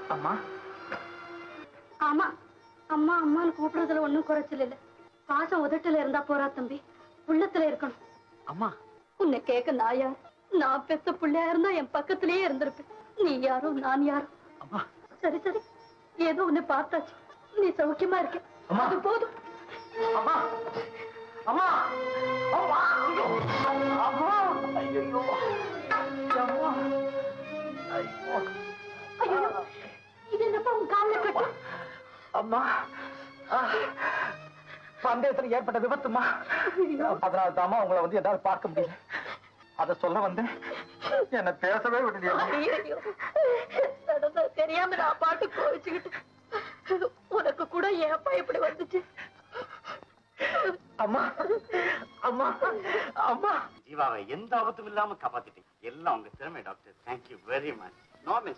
அம்மா ஆமா அம்மா அம்மான்னு கூப்பிடுறதுல ஒண்ணும் குறைச்சல் இல்ல பாசம் உதட்டுல இருந்தா போறா தம்பி உள்ளத்துல இருக்கணும் அம்மா உன்னை கேட்க நான் யார் நான் பெத்த பிள்ளையா இருந்தா என் பக்கத்திலேயே இருந்திருப்பேன் நீ யாரோ நான் யாரோ அம்மா சரி சரி ஏதோ உன்னை பார்த்தாச்சு நீ சௌக்கியமா இருக்க அம்மா. அது போதும் அம்மா அம்மா அம்மா ஐயோ அம்மா ஐயோ அம்மா ஐயோ ஐயோ இது என்னப்பா உன் காலில் கட்டு அம்மா ஆ, பந்தயத்துல ஏற்பட்ட விபத்துமா அதனால தாமா உங்களை வந்து என்னால பார்க்க முடியல அத சொல்ல வந்தேன் என்ன பேசவே விடலையே ஐயையோ. நடந்தது தெரியாம நான் பாட்டு கோவிச்சுக்கிட்டு உனக்கு கூட ஏப்பா இப்படி வந்துச்சு அம்மா அம்மா அம்மா ஜீவாவை எந்த ஆபத்தும் இல்லாம காப்பாத்திட்டீங்க எல்லாம் உங்க திறமை doctor thank you very much no